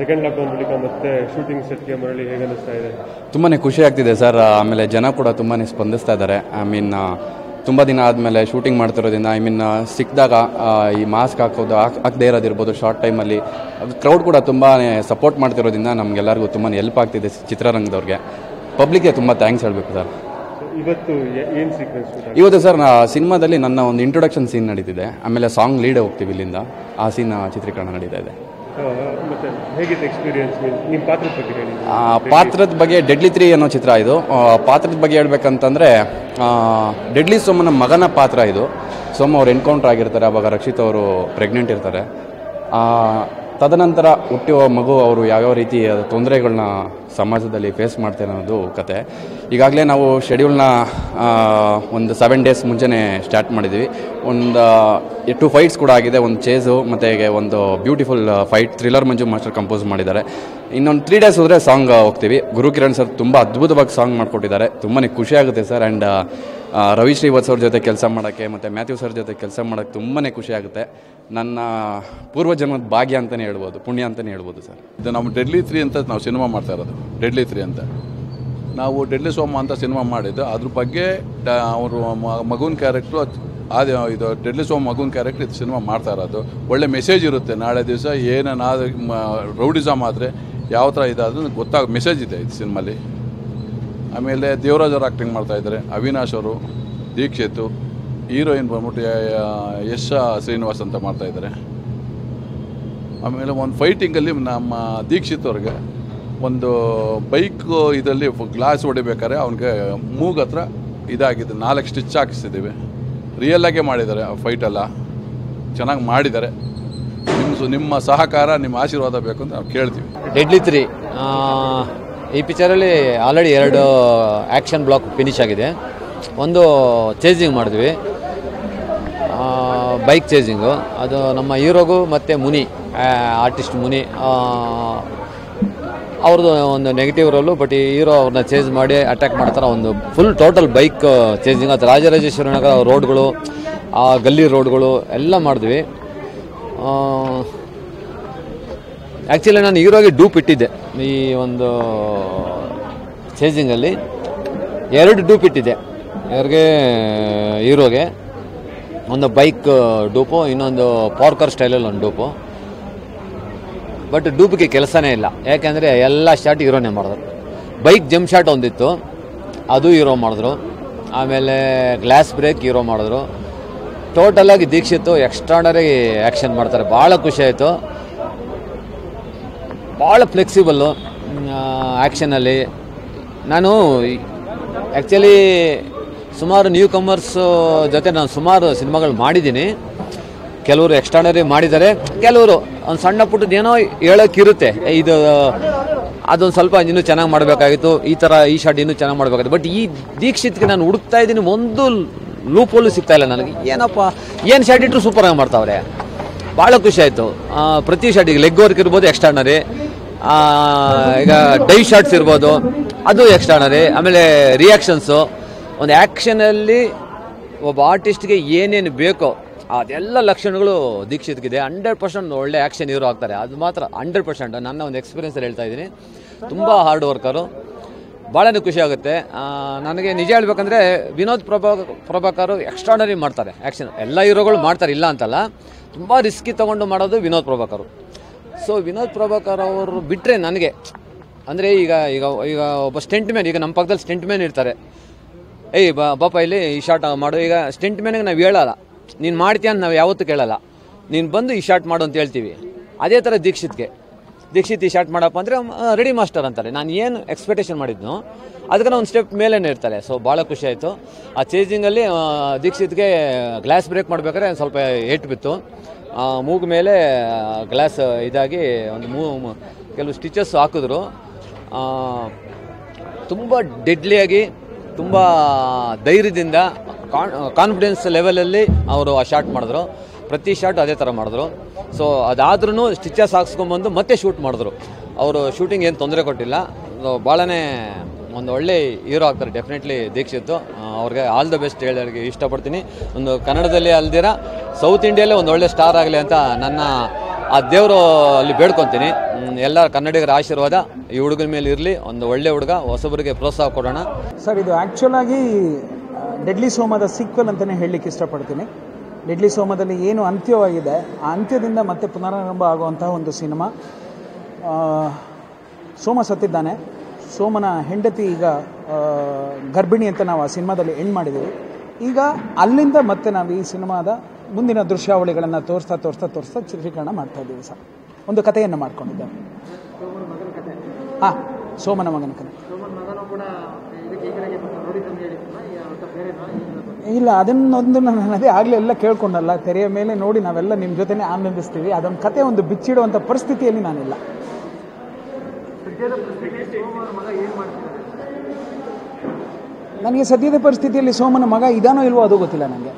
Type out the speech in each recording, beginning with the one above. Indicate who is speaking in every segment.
Speaker 1: second lockdown ಬಳಿಕ ಮತ್ತೆ shooting ಸೆಟ್ಗೆ ಮರಳಿ ಹೇಗೆ ಅನಿಸ್ತಾ ಇದೆ
Speaker 2: ತುಂಬಾ ಖುಷಿ ಆಗ್ತಿದೆ ಸರ್ ಆಮೇಲೆ ಜನ ಕೂಡ ತುಂಬಾ ಸ್ಪಂದಿಸ್ತಾ ಇದ್ದಾರೆ ಐ ಮೀನ್ ತುಂಬ ದಿನ ಆದಮೇಲೆ ಶೂಟಿಂಗ್ ಮಾಡ್ತಿರೋದ್ರಿಂದ ಐ ಮೀನ್ ಸಿಕ್ಕಿದಾಗ ಈ ಮಾಸ್ಕ್ ಹಾಕೋದು ಹಾಕ್ ಹಾಕದೇ ಇರೋದಿರ್ಬೋದು ಶಾರ್ಟ್ ಟೈಮಲ್ಲಿ ಕ್ರೌಡ್ ಕೂಡ ತುಂಬಾ ಸಪೋರ್ಟ್ ಮಾಡ್ತಿರೋದ್ರಿಂದ ನಮಗೆಲ್ಲರಿಗೂ ತುಂಬಾ ಹೆಲ್ಪ್ ಆಗ್ತಿದೆ ಚಿತ್ರರಂಗದವ್ರಿಗೆ ಪಬ್ಲಿಕ್ಗೆ ತುಂಬ ಥ್ಯಾಂಕ್ಸ್ ಹೇಳಬೇಕು ಸರ್
Speaker 1: ಇವತ್ತು ಏನು ಸೀಕ್ವೆನ್ಸ್ ಶೂಟ್
Speaker 2: ಇವತ್ತು ಸರ್ ನಾ ಸಿನಿಮಾದಲ್ಲಿ ನನ್ನ ಒಂದು ಇಂಟ್ರೊಡಕ್ಷನ್ ಸೀನ್ ನಡೀತಿದೆ ಆಮೇಲೆ ಸಾಂಗ್ ಲೀಡೇ ಹೋಗ್ತೀವಿ ಇಲ್ಲಿಂದ ಆ ಸೀನ್ ಚಿತ್ರೀಕರಣ ನಡೀತಾ ಇದೆ
Speaker 1: ಮತ್ತೆ ಹೇಗಿತ್ತು ಎಕ್ಸ್ಪೀರಿಯನ್ಸ್ ನಿಮ್ಮ ಪಾತ್ರದ ಬಗ್ಗೆ ಹೇಳಿ
Speaker 2: ಆ, ಪಾತ್ರದ ಬಗ್ಗೆ ಡೆಡ್ಲಿ ತ್ರೀ ಅನ್ನೋ ಚಿತ್ರ ಇದು ಆ, ಪಾತ್ರದ ಬಗ್ಗೆ ಹೇಳ್ಬೇಕಂತಂದ್ರೆ ಆ, ಡೆಡ್ಲಿ ಸೋಮನ ಮಗನ ಪಾತ್ರ ಇದು ಸೋಮ ಅವ್ರು ಎನ್ಕೌಂಟರ್ ಆಗಿರ್ತಾರೆ ಅವಾಗ ರಕ್ಷಿತ್ ಅವರು ಪ್ರೆಗ್ನೆಂಟ್ ಇರ್ತಾರೆ ಆ, ತದನಂತರ ಹುಟ್ಟುವ ಮಗು ಅವರು ಯಾವ್ಯಾವ ರೀತಿ ತೊಂದರೆಗಳನ್ನ ಸಮಾಜದಲ್ಲಿ ಫೇಸ್ ಮಾಡ್ತಾರೆ ಅನ್ನೋದು ಕತೆ ಈಗಾಗಲೇ ನಾವು ಶೆಡ್ಯೂಲ್ನ ಒಂದು ಸೆವೆನ್ ಡೇಸ್ ಮುಂಚೆನೇ ಸ್ಟಾರ್ಟ್ ಮಾಡಿದ್ವಿ ಒಂದು ಟು ಫೈಟ್ಸ್ ಕೂಡ ಆಗಿದೆ ಒಂದು ಚೇಸು ಮತ್ತು ಒಂದು beautiful fight thriller Manju master compose ಮಾಡಿದ್ದಾರೆ ಇನ್ನೊಂದು ತ್ರೀ ಡೇಸ್ ಹೋದರೆ ಸಾಂಗ್ ಹೋಗ್ತೀವಿ ಗುರು ಕಿರಣ್ ಸರ್ ತುಂಬ ಅದ್ಭುತವಾಗಿ ಸಾಂಗ್ ಮಾಡಿಕೊಟ್ಟಿದ್ದಾರೆ ತುಂಬಾ ಖುಷಿ ಆಗುತ್ತೆ ಸರ್ ಆ್ಯಂಡ್ ರವಿ ಶ್ರೀವತ್ಸ್ ಅವ್ರ ಜೊತೆ ಕೆಲಸ ಮಾಡೋಕ್ಕೆ ಮತ್ತು ಮ್ಯಾಥ್ಯೂ ಸರ್ ಜೊತೆ ಕೆಲಸ ಮಾಡೋಕ್ಕೆ ತುಂಬಾ ಖುಷಿ ಆಗುತ್ತೆ ನನ್ನ ಪೂರ್ವಜನ್ಮದ ಭಾಗ್ಯ ಅಂತಲೇ ಹೇಳ್ಬೋದು ಪುಣ್ಯ ಅಂತಲೇ ಹೇಳ್ಬೋದು ಸರ್
Speaker 3: ಇದು ನಮ್ಮ ಡೆಡ್ಲಿ ತ್ರೀ ಅಂತ ನಾವು ಸಿನಿಮಾ ಮಾಡ್ತಾ ಇರೋದು ಡೆಡ್ಲಿ ತ್ರೀ ಅಂತ ನಾವು ಡೆಡ್ಲಿ ಸೋಮ ಅಂತ ಸಿನಿಮಾ ಮಾಡಿದ್ದು ಅದ್ರ ಬಗ್ಗೆ ಅವರು ಮಗುನ ಕ್ಯಾರೆಕ್ಟ್ರು ಅದು ಇದು ಡೆಡ್ಲಿ ಸೋಮ ಮಗುನ ಕ್ಯಾರೆಕ್ಟ್ರ್ ಇದು ಸಿನಿಮಾ ಮಾಡ್ತಾ ಇರೋದು ಒಳ್ಳೆ ಮೆಸೇಜ್ ಇರುತ್ತೆ ನಾಳೆ ದಿವಸ ಏನಾದ್ರು ರೌಡಿಸಮ್ ಆದರೆ ಯಾವ ಥರ ಇದಾದ್ರೂ ಗೊತ್ತಾಗ ಮೆಸೇಜ್ ಇದೆ ಇದು ಸಿನಿಮಾಲಿ ಆಮೇಲೆ ದೇವರಾಜ್ ಅವರು ಆ್ಯಕ್ಟಿಂಗ್ ಮಾಡ್ತಾ ಇದ್ದಾರೆ ಅವಿನಾಶ್ ಅವರು ದೀಕ್ಷಿತ್ ಹೀರೋಯಿನ್ ಬಂದ್ಬಿಟ್ಟು ಯಾ- ಯಾ- ಯಶ ಶ್ರೀನಿವಾಸ್ ಅಂತ ಮಾಡ್ತಾ ಇದ್ದಾರೆ ಆಮೇಲೆ ಒಂದು ಫೈಟಿಂಗಲ್ಲಿ ನಮ್ಮ ದೀಕ್ಷಿತ್ ಅವ್ರಿಗೆ ಒಂದು ಬೈಕ್ ಇದರಲ್ಲಿ ಗ್ಲಾಸ್ ಹೊಡಿಬೇಕಾದ್ರೆ ಅವನಿಗೆ ಮೂಗ್ ಹತ್ರ ಇದಾಗಿದೆ ನಾಲ್ಕು ಸ್ಟಿಚ್ ಹಾಕಿಸಿದ್ದೀವಿ ರಿಯಲ್ಲಾಗೆ ಮಾಡಿದ್ದಾರೆ ಆ ಫೈಟೆಲ್ಲ ಚೆನ್ನಾಗಿ ಮಾಡಿದ್ದಾರೆ ನಿಮ್ಮ ಸು- ನಿಮ್ಮ ಸಹಕಾರ ನಿಮ್ಮ ಆಶೀರ್ವಾದ ಬೇಕು ಅಂತ ನಾವು ಕೇಳ್ತೀವಿ
Speaker 4: ಡೆಡ್ಲಿ ತ್ರೀ ಈ ಪಿಕ್ಚರಲ್ಲಿ ಆಲ್ರೆಡಿ ಎರಡು ಆ್ಯಕ್ಷನ್ ಬ್ಲಾಕ್ ಫಿನಿಶ್ ಆಗಿದೆ ಒಂದು ಚೇಸಿಂಗ್ ಮಾಡಿದ್ವಿ ಬೈಕ್ ಚೇಸಿಂಗು ಅದು ನಮ್ಮ ಹೀರೋಗೂ ಮತ್ತು ಮುನಿ ಆರ್ಟಿಸ್ಟ್ ಮುನಿ ಅವ್ರದ್ದು ಒಂದು ನೆಗೆಟಿವ್ ರೋಲು ಬಟ್ ಈ ಹೀರೋ ಅವ್ರನ್ನ ಚೇಂಜ್ ಮಾಡಿ ಅಟ್ಯಾಕ್ ಮಾಡ್ತಾರೆ ಒಂದು ಫುಲ್ ಟೋಟಲ್ ಬೈಕ್ ಚೇಂಜಿಂಗ್ ಅದು ರಾಜರಾಜೇಶ್ವರಿ ನಗರ ರೋಡ್ಗಳು ಆ ಗಲ್ಲಿ ರೋಡ್ಗಳು ಎಲ್ಲ ಮಾಡಿದ್ವಿ ಆ್ಯಕ್ಚುಲಿ ನಾನು ಹೀರೋಗೆ ಡೂಪ್ ಇಟ್ಟಿದ್ದೆ ಈ ಒಂದು ಚೇಂಜಿಂಗಲ್ಲಿ ಎರಡು ಡೂಪ್ ಇಟ್ಟಿದ್ದೆ ಯಾರಿಗೆ ಹೀರೋಗೆ ಒಂದು ಬೈಕ್ ಡೂಪು ಇನ್ನೊಂದು ಪಾರ್ಕರ್ ಸ್ಟೈಲಲ್ಲಿ ಒಂದು ಡೂಪು ಬಟ್ ಡೂಪ್ಗೆ ಕೆಲಸನೇ ಇಲ್ಲ ಯಾಕೆಂದರೆ ಎಲ್ಲ ಶಾಟ್ ಹೀರೋನೇ ಮಾಡಿದ್ರು ಬೈಕ್ ಜಂಪ್ ಶಾಟ್ ಒಂದಿತ್ತು ಅದು ಹೀರೋ ಮಾಡಿದ್ರು ಆಮೇಲೆ ಗ್ಲಾಸ್ ಬ್ರೇಕ್ ಹೀರೋ ಮಾಡಿದ್ರು ಟೋಟಲಾಗಿ ದೀಕ್ಷಿತ್ತು ಎಕ್ಸ್ಟ್ರಾಡರಿ ಆ್ಯಕ್ಷನ್ ಮಾಡ್ತಾರೆ ಭಾಳ ಖುಷಿ ಆಯಿತು ಭಾಳ ಫ್ಲೆಕ್ಸಿಬಲ್ಲು ಆ್ಯಕ್ಷನಲ್ಲಿ ನಾನು ಆ್ಯಕ್ಚುಲಿ ಸುಮಾರು ನ್ಯೂ ಕಮರ್ಸ್ ಜೊತೆ ನಾನು ಸುಮಾರು ಸಿನಿಮಾಗಳು ಮಾಡಿದ್ದೀನಿ ಕೆಲವರು ಎಕ್ಸ್ಟ್ರಾಡರಿ ಮಾಡಿದ್ದಾರೆ ಕೆಲವರು ಒಂದು ಸಣ್ಣ ಪುಟ್ಟದ್ದು ಏನೋ ಹೇಳೋಕ್ಕಿರುತ್ತೆ ಏ, ಇದು ಅದೊಂದು ಸ್ವಲ್ಪ ಇನ್ನೂ ಚೆನ್ನಾಗಿ ಮಾಡಬೇಕಾಗಿತ್ತು ಈ ಥರ ಈ ಶಾಟ್ ಇನ್ನೂ ಚೆನ್ನಾಗಿ ಮಾಡಬೇಕಾಗಿತ್ತು ಬಟ್ ಈ ದೀಕ್ಷಿತ್ಗೆ ನಾನು ಹುಡುಕ್ತಾ ಇದ್ದೀನಿ ಒಂದು ಲೂಪೋಲು ಸಿಗ್ತಾ ಇಲ್ಲ ನನಗೆ ಏನಪ್ಪ ಏನು ಶಾಟ್ ಇಟ್ಟರು ಸೂಪರಾಗಿ ಮಾಡ್ತಾವ್ರೆ ಭಾಳ ಖುಷಿ ಆಯಿತು ಪ್ರತಿ ಶಾಟ್ ಈಗ ಲೆಗ್ ವರ್ಕ್ ಇರ್ಬೋದು ಎಕ್ಸ್ಟ್ರಾನರಿ ಈಗ ಡೈ ಶಾಟ್ಸ್ ಇರ್ಬೋದು ಅದು ಎಕ್ಸ್ಟ್ರಾನರಿ ಆಮೇಲೆ ರಿಯಾಕ್ಷನ್ಸು ಒಂದು ಆ್ಯಕ್ಷನಲ್ಲಿ ಒಬ್ಬ ಆರ್ಟಿಸ್ಟ್ಗೆ ಏನೇನು ಬೇಕೋ ಅದೆಲ್ಲ ಲಕ್ಷಣಗಳು ದೀಕ್ಷಿತ್ಗಿದೆ ಹಂಡ್ರೆಡ್ ಪರ್ಸೆಂಟ್ ಒಳ್ಳೆ ಆ್ಯಕ್ಷನ್ ಹೀರೋ ಆಗ್ತಾರೆ ಅದು ಮಾತ್ರ ಹಂಡ್ರೆಡ್ ಪರ್ಸೆಂಟ್ ನನ್ನ ಒಂದು ಎಕ್ಸ್ಪೀರಿಯನ್ಸಲ್ಲಿ ಹೇಳ್ತಾ ಇದ್ದೀನಿ ತುಂಬ ಹಾರ್ಡ್ ವರ್ಕರು ಭಾಳನೇ ಖುಷಿ ಆಗುತ್ತೆ ಆ, ನನಗೆ ನಿಜ ಹೇಳ್ಬೇಕಂದ್ರೆ ವಿನೋದ್ ಪ್ರಭಾ ಪ್ರಭಾಕರ್ ಎಕ್ಸ್ಟ್ರಾಡನರಿ ಮಾಡ್ತಾರೆ ಆ್ಯಕ್ಷನ್ ಎಲ್ಲ ಹೀರೋಗಳು ಮಾಡ್ತಾರೆ ಇಲ್ಲ ಅಂತಲ್ಲ ತುಂಬ ರಿಸ್ಕಿ ತೊಗೊಂಡು ಮಾಡೋದು ವಿನೋದ್ ಪ್ರಭಾಕರ್ ಸೊ ವಿನೋದ್ ಪ್ರಭಾಕರ್ ಅವರು ಬಿಟ್ಟರೆ ನನಗೆ ಅಂದರೆ ಈಗ ಈಗ ಈಗ ಒಬ್ಬ ಸ್ಟೆಂಟ್ ಮ್ಯಾನ್ ಈಗ ನಮ್ಮ ಪಕ್ಕದಲ್ಲಿ ಸ್ಟೆಂಟ್ ಮ್ಯಾನ್ ಇರ್ತಾರೆ ಏಯ್ ಬಾ ಬಾಪ ಇಲ್ಲಿ ಈ ಶಾಟ್ ಮಾಡು ಈಗ ಸ್ಟೆಂಟ್ ಮ್ಯಾನಿಗೆ ನಾವು ಹೇಳಲ್ಲ ನೀನು ಮಾಡ್ತೀಯ ಅಂತ ನಾವು ಯಾವತ್ತೂ ಕೇಳಲ್ಲ ನೀನು ಬಂದು ಈ ಶಾಟ್ ಮಾಡು ಅಂತ ಹೇಳ್ತೀವಿ ಅದೇ ಥರ ದೀಕ್ಷಿತ್ಗೆ ದೀಕ್ಷಿತ್ ಈ ಶಾಟ್ ಮಾಡಪ್ಪ ಅಂದರೆ ರೆಡಿ ಮಾಸ್ಟರ್ ಅಂತಾರೆ ನಾನು ಏನು ಎಕ್ಸ್ಪೆಕ್ಟೇಷನ್ ಮಾಡಿದ್ನು ಅದಕ್ಕೆ ಒಂದು ಸ್ಟೆಪ್ ಮೇಲೇನೆ ಇರ್ತಾರೆ ಸೊ ಭಾಳ ಖುಷಿ ಆಯಿತು ಆ ಚೇಜಿಂಗಲ್ಲಿ ದೀಕ್ಷಿತ್ಗೆ ಗ್ಲಾಸ್ ಬ್ರೇಕ್ ಮಾಡ್ಬೇಕಾದ್ರೆ ಒಂದ್ ಸ್ವಲ್ಪ ಏಟ್ ಬಿತ್ತು ಆ, ಮೂಗು ಮೇಲೆ ಗ್ಲಾಸ್ ಇದಾಗಿ ಒಂದು ಮೂ ಮೂ- ಕೆಲವು ಸ್ಟಿಚಸ್ ಹಾಕಿದ್ರು ಆ, ತುಂಬ ಡೆಡ್ಲಿಯಾಗಿ ತುಂಬ ಧೈರ್ಯದಿಂದ ಕಾನ್ಫಿಡೆನ್ಸ್ ಲೆವೆಲಲ್ಲಿ ಅವರು ಆ ಶಾಟ್ ಮಾಡಿದ್ರು ಪ್ರತಿ ಶಾಟ್ ಅದೇ ಥರ ಮಾಡಿದ್ರು ಸೊ ಅದಾದ್ರೂ ಸ್ಟಿಚಸ್ ಹಾಕ್ಸ್ಕೊಂಬಂದು ಮತ್ತೆ ಶೂಟ್ ಮಾಡಿದ್ರು ಅವರು ಶೂಟಿಂಗ್ ಏನು ತೊಂದರೆ ಕೊಟ್ಟಿಲ್ಲ ಸೊ ಭಾಳನೇ ಒಂದು ಒಳ್ಳೆ ಹೀರೋ ಆಗ್ತಾರೆ ಡೆಫಿನೆಟ್ಲಿ ದೀಕ್ಷಿತ್ತು ಆ, ಅವ್ರಿಗೆ ಆಲ್ ದ ಬೆಸ್ಟ್ ಹೇಳೋರಿಗೆ ಇಷ್ಟಪಡ್ತೀನಿ ಒಂದು ಕನ್ನಡದಲ್ಲಿ ಅಲ್ದಿರ ಸೌತ್ ಇಂಡಿಯಲ್ಲೇ ಒಂದು ಒಳ್ಳೆ ಸ್ಟಾರ್ ಆಗಲಿ ಅಂತ ನನ್ನ ಆ ದೇವರು ಅಲ್ಲಿ ಬೇಡ್ಕೊತೀನಿ ಹ್ಮ್, ಎಲ್ಲ ಕನ್ನಡಿಗರ ಆಶೀರ್ವಾದ ಈ ಹುಡುಗನ ಮೇಲೆ ಇರಲಿ ಒಂದು ಒಳ್ಳೆ ಹುಡುಗ ಹೊಸಬರಿಗೆ ಪ್ರೋತ್ಸಾಹ ಕೊಡೋಣ
Speaker 5: ಸರ್ ಇದು ಆ್ಯಕ್ಚುಲಾಗಿ ಡೆಡ್ಲಿ ಸೋಮದ ಸೀಕ್ವೆಲ್ ಅಂತಲೇ ಹೇಳಲಿಕ್ಕೆ ಇಷ್ಟಪಡ್ತೀನಿ ಡೆಡ್ಲಿ ಸೋಮದಲ್ಲಿ ಏನು ಅಂತ್ಯವಾಗಿದೆ ಆ ಅಂತ್ಯದಿಂದ ಮತ್ತೆ ಪುನರಾರಂಭ ಆಗುವಂತಹ ಒಂದು ಸಿನಿಮಾ ಆ, ಸೋಮ ಸತ್ತಿದ್ದಾನೆ ಸೋಮನ ಹೆಂಡತಿ ಈಗ ಆ, ಗರ್ಭಿಣಿ ಅಂತ ನಾವು ಆ ಸಿನಿಮಾದಲ್ಲಿ ಎಂಡ್ ಮಾಡಿದ್ದೀವಿ ಈಗ ಅಲ್ಲಿಂದ ಮತ್ತೆ ನಾವು ಈ ಸಿನಿಮಾದ ಮುಂದಿನ ದೃಶ್ಯಾವಳಿಗಳನ್ನು ತೋರಿಸ್ತಾ ತೋರಿಸ್ತಾ ತೋರಿಸ್ತಾ ಚಿತ್ರೀಕರಣ ಮಾಡ್ತಾ ಇದ್ದೀವಿ ಸರ್ ಒಂದು ಕಥೆಯನ್ನು ಮಾಡ್ಕೊಂಡಿದ್ದೇವೆ ಹಾಂ ಸೋಮನ ಮಗನ ಕಥೆ ಇಲ್ಲ ಅದನ್ನೊಂದು ನಾನು ಅದೇ ಆಗಲೇ ಎಲ್ಲ ಕೇಳ್ಕೊಂಡಲ್ಲ ತೆರೆಯ ಮೇಲೆ ನೋಡಿ ನಾವೆಲ್ಲ ನಿಮ್ಮ ಜೊತೆನೇ ಆನಂದಿಸ್ತೀವಿ ಅದೊಂದು ಕತೆ ಒಂದು ಬಿಚ್ಚಿಡುವಂಥ ಪರಿಸ್ಥಿತಿಯಲ್ಲಿ ನಾನಿಲ್ಲ ನನಗೆ ಸದ್ಯದ ಪರಿಸ್ಥಿತಿಯಲ್ಲಿ ಸೋಮನ ಮಗ ಇದಾನೋ ಇಲ್ವೋ ಅದು ಗೊತ್ತಿಲ್ಲ ನನಗೆ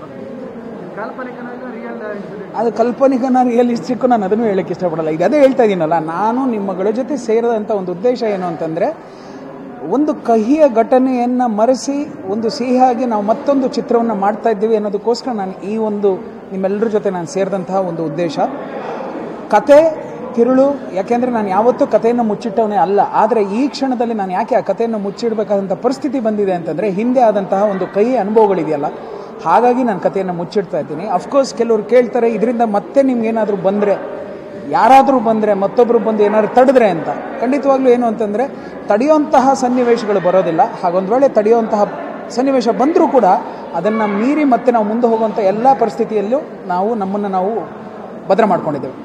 Speaker 5: ಅದು ಕಲ್ಪನಿಕನ ರಿಯಲಿಸ್ಟಿಕ್ಕು ನಾನು ಅದನ್ನು ಹೇಳಕ್ಕೆ ಇಷ್ಟಪಡಲ್ಲ ಈಗ ಅದೇ ಹೇಳ್ತಾ ಇದ್ದೀನಲ್ಲ ನಾನು ನಿಮ್ಮಗಳ ಜೊತೆ ಸೇರಿದಂಥ ಒಂದು ಉದ್ದೇಶ ಏನು ಅಂತಂದರೆ ಒಂದು ಕಹಿಯ ಘಟನೆಯನ್ನು ಮರೆಸಿ ಒಂದು ಸಿಹಿಯಾಗಿ ನಾವು ಮತ್ತೊಂದು ಚಿತ್ರವನ್ನು ಮಾಡ್ತಾ ಇದ್ದೀವಿ ಅನ್ನೋದಕ್ಕೋಸ್ಕರ ನಾನು ಈ ಒಂದು ನಿಮ್ಮೆಲ್ಲರ ಜೊತೆ ನಾನು ಸೇರಿದಂತಹ ಒಂದು ಉದ್ದೇಶ ಕತೆ ತಿರುಳು ಯಾಕೆಂದರೆ ನಾನು ಯಾವತ್ತೂ ಕಥೆಯನ್ನು ಮುಚ್ಚಿಟ್ಟವನೇ ಅಲ್ಲ ಆದರೆ ಈ ಕ್ಷಣದಲ್ಲಿ ನಾನು ಯಾಕೆ ಆ ಕಥೆಯನ್ನು ಮುಚ್ಚಿಡಬೇಕಾದಂಥ ಪರಿಸ್ಥಿತಿ ಬಂದಿದೆ ಅಂತಂದರೆ ಹಿಂದೆ ಆದಂತಹ ಒಂದು ಕಹಿ ಅನುಭವಗಳಿದೆಯಲ್ಲ ಹಾಗಾಗಿ ನಾನು ಕಥೆಯನ್ನು ಮುಚ್ಚಿಡ್ತಾ ಇದ್ದೀನಿ ಅಫ್ಕೋರ್ಸ್ ಕೆಲವರು ಕೇಳ್ತಾರೆ ಇದರಿಂದ ಮತ್ತೆ ನಿಮ್ಗೇನಾದರೂ ಬಂದರೆ ಯಾರಾದರೂ ಬಂದರೆ ಮತ್ತೊಬ್ಬರು ಬಂದು ಏನಾದ್ರು ತಡೆದ್ರೆ ಅಂತ ಖಂಡಿತವಾಗ್ಲೂ ಏನು ಅಂತಂದರೆ ತಡೆಯುವಂತಹ ಸನ್ನಿವೇಶಗಳು ಬರೋದಿಲ್ಲ ಹಾಗೊಂದು ವೇಳೆ ತಡೆಯುವಂತಹ ಸನ್ನಿವೇಶ ಬಂದರೂ ಕೂಡ ಅದನ್ನು ಮೀರಿ ಮತ್ತೆ ನಾವು ಮುಂದೆ ಹೋಗುವಂಥ ಎಲ್ಲ ಪರಿಸ್ಥಿತಿಯಲ್ಲೂ ನಾವು ನಮ್ಮನ್ನು ನಾವು ಭದ್ರ ಮಾಡ್ಕೊಂಡಿದ್ದೇವೆ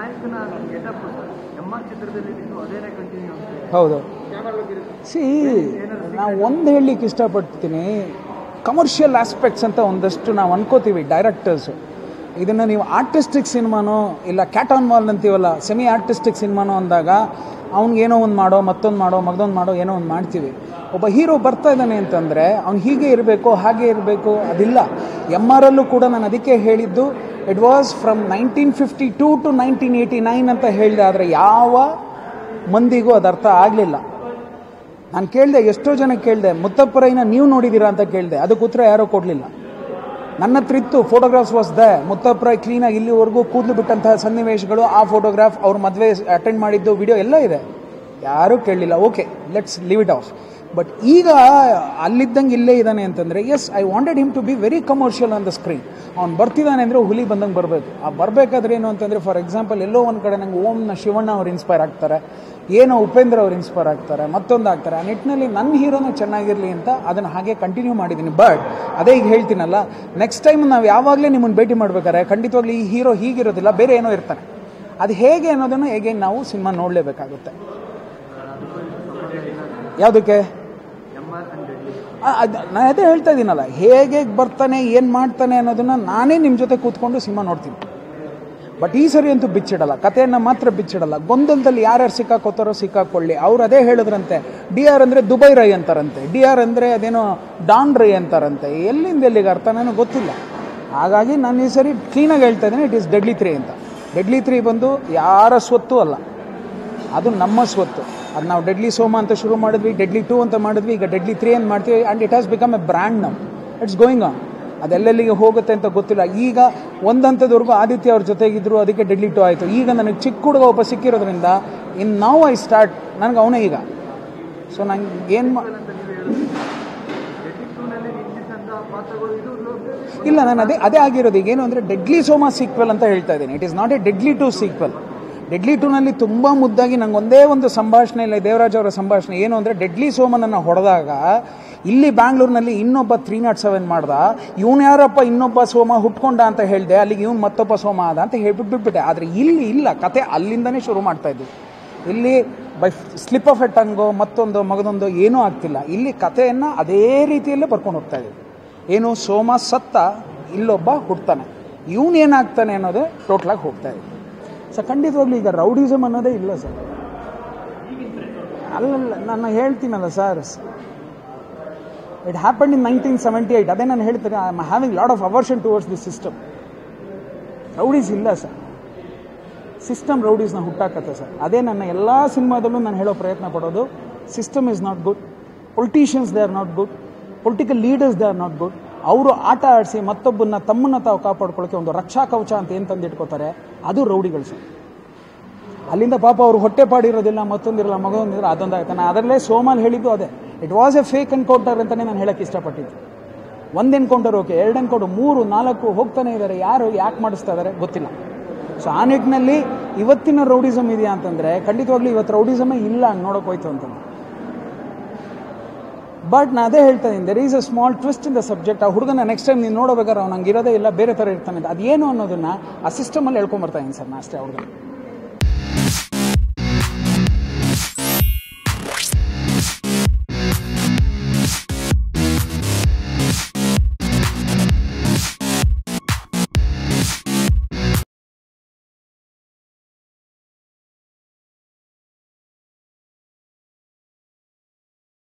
Speaker 5: ಹೌದು ಸಿ ನಾವು ಒಂದು ಹೇಳಲಿಕ್ಕೆ ಇಷ್ಟಪಡ್ತೀನಿ ಕಮರ್ಷಿಯಲ್ ಆಸ್ಪೆಕ್ಟ್ಸ್ ಅಂತ ಒಂದಷ್ಟು ನಾವು ಅನ್ಕೋತೀವಿ ಡೈರೆಕ್ಟರ್ಸು ಇದನ್ನು ನೀವು ಆರ್ಟಿಸ್ಟಿಕ್ ಸಿನಿಮಾನೋ ಇಲ್ಲ ಕ್ಯಾಟಾನ್ ಮಾಲ್ ಅಂತೀವಲ್ಲ ಸೆಮಿ ಆರ್ಟಿಸ್ಟಿಕ್ ಸಿನಿಮಾನೋ ಅಂದಾಗ ಅವ್ನಿಗೇನೋ ಒಂದು ಮಾಡೋ ಮತ್ತೊಂದು ಮಾಡೋ ಮಗದೊಂದು ಮಾಡೋ ಏನೋ ಒಂದು ಮಾಡ್ತೀವಿ ಒಬ್ಬ ಹೀರೋ ಬರ್ತಾ ಇದ್ದಾನೆ ಅಂತಂದರೆ ಅವ್ನು ಹೀಗೆ ಇರಬೇಕು ಹಾಗೆ ಇರಬೇಕು ಅದಿಲ್ಲ ಎಮ್ ಆರ್ ಅಲ್ಲೂ ಕೂಡ ನಾನು ಅದಕ್ಕೆ ಹೇಳಿದ್ದು it was from nineteen fifty two to nineteen eighty nine ಅಂತ ಹೇಳಿದೆ ಆದರೆ ಯಾವ ಮಂದಿಗೂ ಅದು ಅರ್ಥ ಆಗಲಿಲ್ಲ ನಾನು ಕೇಳಿದೆ ಎಷ್ಟೋ ಜನ ಕೇಳಿದೆ ಮುತ್ತಪ್ಪರೈನ ನೀವು ನೋಡಿದ್ದೀರಾ ಅಂತ ಕೇಳಿದೆ ಅದಕ್ಕೆ ಉತ್ತರ ಯಾರೂ ಕೊಡಲಿಲ್ಲ ನನ್ನ ಹತ್ರ ಇತ್ತು ಫೋಟೋಗ್ರಾಫ್ಸ್ ವಾಸ್ ದ ಮುತ್ತಪ್ಪರೈ ಕ್ಲೀನಾಗಿ ಇಲ್ಲಿವರೆಗೂ ಕೂದಲು ಬಿಟ್ಟಂತಹ ಸನ್ನಿವೇಶಗಳು ಆ ಫೋಟೋಗ್ರಾಫ್ ಅವ್ರ ಮದುವೆ ಅಟೆಂಡ್ ಮಾಡಿದ್ದು ವಿಡಿಯೋ ಎಲ್ಲ ಇದೆ ಯಾರೂ ಕೇಳಲಿಲ್ಲ okay let's leave it off but ಈಗ ಅಲ್ಲಿದ್ದಂಗೆ ಇಲ್ಲೇ ಇದ್ದಾನೆ ಅಂತಂದರೆ yes I wanted him to be very commercial on the screen ಅವ್ನು ಬರ್ತಿದ್ದಾನೆ ಅಂದರೆ ಹುಲಿ ಬಂದಂಗೆ ಬರಬೇಕು ಆ ಬರಬೇಕಾದ್ರೆ ಏನು ಅಂತಂದರೆ ಫಾರ್ ಎಕ್ಸಾಂಪಲ್ ಎಲ್ಲೋ ಒಂದು ಕಡೆ ನಂಗೆ ಓಂನ ಶಿವಣ್ಣ ಅವ್ರು ಇನ್ಸ್ಪೈರ್ ಆಗ್ತಾರೆ ಏನೋ ಉಪೇಂದ್ರ ಅವ್ರು ಇನ್ಸ್ಪೈರ್ ಆಗ್ತಾರೆ ಮತ್ತೊಂದು ಆಗ್ತಾರೆ ಆ ನಿಟ್ಟಿನಲ್ಲಿ ನನ್ನ ಹೀರೋನು ಚೆನ್ನಾಗಿರಲಿ ಅಂತ ಅದನ್ನು ಹಾಗೆ ಕಂಟಿನ್ಯೂ ಮಾಡಿದ್ದೀನಿ ಬಟ್ ಅದೇ ಈಗ ಹೇಳ್ತೀನಲ್ಲ ನೆಕ್ಸ್ಟ್ ಟೈಮ್ ನಾವು ಯಾವಾಗಲೇ ನಿಮ್ಮನ್ನು ಭೇಟಿ ಮಾಡ್ಬೇಕಾದ್ರೆ ಖಂಡಿತವಾಗ್ಲೂ ಈ ಹೀರೋ ಹೀಗಿರೋದಿಲ್ಲ ಬೇರೆ ಏನೋ ಇರ್ತಾನೆ ಅದು ಹೇಗೆ ಅನ್ನೋದನ್ನು ಹೇಗೆ ನಾವು ಸಿನಿಮಾ ನೋಡಲೇಬೇಕಾಗುತ್ತೆ ಯಾವುದಕ್ಕೆ ನಾನು ಅದೇ ಹೇಳ್ತಾ ಇದ್ದೀನಲ್ಲ ಹೇಗೆ ಬರ್ತಾನೆ ಏನು ಮಾಡ್ತಾನೆ ಅನ್ನೋದನ್ನ ನಾನೇ ನಿಮ್ಮ ಜೊತೆ ಕೂತ್ಕೊಂಡು ಸಿನಿಮಾ ನೋಡ್ತೀನಿ ಬಟ್ ಈ ಸರಿ ಅಂತೂ ಬಿಚ್ಚಿಡಲ್ಲ ಕಥೆಯನ್ನು ಮಾತ್ರ ಬಿಚ್ಚಿಡಲ್ಲ ಗೊಂದಲದಲ್ಲಿ ಯಾರ್ಯಾರು ಸಿಕ್ಕಾಕೋತಾರೋ ಸಿಕ್ಕಾಕೊಳ್ಳಿ ಅವ್ರು ಅದೇ ಹೇಳಿದ್ರಂತೆ ಡಿ ಆರ್ ಅಂದರೆ ದುಬೈ ರೈ ಅಂತಾರಂತೆ ಡಿ ಆರ್ ಅಂದರೆ ಅದೇನೋ ಡಾನ್ ರೈ ಅಂತಾರಂತೆ ಎಲ್ಲಿಂದ ಎಲ್ಲಿಗೆ ಅರ್ಥ ನನಗೆ ಗೊತ್ತಿಲ್ಲ ಹಾಗಾಗಿ ನಾನು ಈ ಸರಿ ಕ್ಲೀನಾಗಿ ಹೇಳ್ತಾ ಇದ್ದೀನಿ ಇಟ್ ಈಸ್ ಡೆಡ್ಲಿ ತ್ರೀ ಅಂತ ಡೆಡ್ಲಿ ತ್ರೀ ಬಂದು ಯಾರ ಸ್ವತ್ತು ಅಲ್ಲ ಅದು ನಮ್ಮ ಸ್ವತ್ತು ಅದು ನಾವು ಡೆಡ್ಲಿ ಸೋಮ ಅಂತ ಶುರು ಮಾಡಿದ್ವಿ ಡೆಡ್ಲಿ ಟೂ ಅಂತ ಮಾಡಿದ್ವಿ ಈಗ ಡೆಡ್ಲಿ ತ್ರೀ ಅಂತ ಮಾಡ್ತೀವಿ and it has become a brand ನಮ್ ಇಟ್ಸ್ ಗೋಯಿಂಗ್ ಆನ್ ಅದೆಲ್ಲೆಲ್ಲಿಗೆ ಹೋಗುತ್ತೆ ಅಂತ ಗೊತ್ತಿಲ್ಲ ಈಗ ಒಂದಂಥದವರೆಗೂ ಆದಿತ್ಯ ಅವ್ರ ಜೊತೆಗಿದ್ರು ಅದಕ್ಕೆ ಡೆಡ್ಲಿ ಟೂ ಆಯಿತು ಈಗ ನನಗೆ ಚಿಕ್ಕ ಹುಡುಗ ಒಬ್ಬ ಸಿಕ್ಕಿರೋದ್ರಿಂದ ಇನ್ ನಾವು ಐ ಸ್ಟಾರ್ಟ್ ನನಗೆ ಅವನೇ ಈಗ ಸೊ ನಂಗೆ ಏನು ಮಾ ಇಲ್ಲ ನಾನು ಅದೇ ಅದೇ ಆಗಿರೋದು ಈಗೇನು ಅಂದರೆ ಡೆಡ್ಲಿ ಸೋಮಾ ಸೀಕ್ವೆಲ್ ಅಂತ ಹೇಳ್ತಾ ಇದ್ದೀನಿ it is not a deadly two sequel deadly ಟೂನಲ್ಲಿ ತುಂಬ ಮುದ್ದಾಗಿ ನಂಗೆ ಒಂದೇ ಒಂದು ಸಂಭಾಷಣೆ ಇಲ್ಲ ದೇವರಾಜ್ ಅವರ ಸಂಭಾಷಣೆ ಏನು ಅಂದರೆ ಡೆಡ್ಲಿ ಸೋಮನನ್ನು ಹೊಡೆದಾಗ ಇಲ್ಲಿ ಬ್ಯಾಂಗ್ಳೂರಿನಲ್ಲಿ ಇನ್ನೊಬ್ಬ ತ್ರೀ ನಾಟ್ ಸೆವೆನ್ ಮಾಡ್ದ ಇವನು ಯಾರಪ್ಪ ಇನ್ನೊಬ್ಬ ಸೋಮ ಹುಟ್ಕೊಂಡ ಅಂತ ಹೇಳಿದೆ ಅಲ್ಲಿಗೆ ಇವ್ನು ಮತ್ತೊಬ್ಬ ಸೋಮ ಆದ ಅಂತ ಹೇಳ್ಬಿಟ್ಟು ಬಿಟ್ಬಿಟ್ಟೆ ಆದರೆ ಇಲ್ಲಿ ಇಲ್ಲ ಕತೆ ಅಲ್ಲಿಂದನೇ ಶುರು ಮಾಡ್ತಾ ಇದ್ವಿ ಇಲ್ಲಿ by slip of a tongue ಮತ್ತೊಂದು ಮಗದೊಂದು ಏನೂ ಆಗ್ತಿಲ್ಲ ಇಲ್ಲಿ ಕಥೆಯನ್ನು ಅದೇ ರೀತಿಯಲ್ಲೇ ಬರ್ಕೊಂಡು ಹೋಗ್ತಾ ಇದ್ದೀವಿ ಏನು ಸೋಮ ಸತ್ತ ಇಲ್ಲೊಬ್ಬ ಹುಡ್ತಾನೆ ಇವನು ಏನಾಗ್ತಾನೆ ಅನ್ನೋದು ಟೋಟ್ಲಾಗಿ ಹೋಗ್ತಾ ಇದೆ ಸರ್ ಖಂಡಿತವಾಗ್ಲೂ ಈಗ ರೌಡಿಸಮ್ ಅನ್ನೋದೇ ಇಲ್ಲ ಸರ್ ಅಲ್ಲಲ್ಲ ನಾನು ಹೇಳ್ತೀನಲ್ಲ sir it happen in nineteen seventy eight ಅದೇ ನಾನು ಹೇಳ್ತೀನಿ I am having lot of aversion towards the system rowdies ಇಲ್ಲ ಸರ್ ಸಿಸ್ಟಮ್ ರೌಡೀಸ್ನ ಹುಟ್ಟಾಕತ್ತೆ ಸರ್ ಅದೇ ನನ್ನ ಎಲ್ಲ ಸಿನಿಮಾದಲ್ಲೂ ನಾನು ಹೇಳೋ ಪ್ರಯತ್ನ ಪಡೋದು system is not good politicians they are not good political leaders they are not good ಅವರು ಆಟ ಆಡಿಸಿ ಮತ್ತೊಬ್ಬನ್ನ ತಮ್ಮನ್ನ ತಾವು ಕಾಪಾಡ್ಕೊಳ್ಳೋಕೆ ಒಂದು ರಕ್ಷಾ ಕವಚ ಅಂತ ಏನು ತಂದಿಟ್ಕೋತಾರೆ ಅದು ರೌಡಿಗಳು ಸರ್ ಅಲ್ಲಿಂದ ಪಾಪ ಅವ್ರು ಹೊಟ್ಟೆ ಪಾಡಿರೋದಿಲ್ಲ ಮತ್ತೊಂದಿರಲ್ಲ ಮಗದೊಂದಿರಲ್ಲ ಅದೊಂದು ಆಯ್ತು ನಾನು ಅದರಲ್ಲೇ ಸೋಮಲ್ಲಿ ಹೇಳಿದ್ದು ಅದೇ it was a fake encounter ಅಂತಲೇ ನಾನು ಹೇಳಕ್ಕೆ ಇಷ್ಟಪಟ್ಟಿದ್ದು ಒಂದು ಎನ್ಕೌಂಟರ್ ಓಕೆ ಎರಡು ಎನ್ಕೌಂಟರ್ ಮೂರು ನಾಲ್ಕು ಹೋಗ್ತಾನೆ ಇದ್ದಾರೆ ಯಾರು ಯಾಕೆ ಮಾಡಿಸ್ತಾ ಇದ್ದಾರೆ ಗೊತ್ತಿಲ್ಲ ಸೊ ಆ ನಿಟ್ಟಿನಲ್ಲಿ ಇವತ್ತಿನ ರೌಡಿಸಮ್ ಇದೆಯಾ ಅಂತಂದರೆ ಖಂಡಿತವಾಗ್ಲೂ ಇವತ್ತು ರೌಡಿಸಮೇ ಇಲ್ಲ ನೋಡೋಕೆ ಹೋಯ್ತು ಅಂತ ಬಟ್ ನಾ ಅದೇ ಹೇಳ್ತಾ ಇದ್ದೀನಿ there is a small twist in the subject ಆ ಹುಡುಗನ ನೆಕ್ಸ್ಟ್ ಟೈಮ್ ನೀನು ನೋಡಬೇಕಾದ್ರೆ ಅವ್ನು ಹಂಗಿರೋದೇ ಇಲ್ಲ ಬೇರೆ ಥರ ಇರ್ತಾನೆ ಅಂತ ಅದೇನು ಅನ್ನೋದನ್ನ ಆ ಸಿಸ್ಟಮಲ್ಲಿ ಹೇಳ್ಕೊಂಬರ್ತಾ ಇದ್ದೀನಿ ಸರ್ ನಾ ಅಷ್ಟೇ ಹುಡುಗ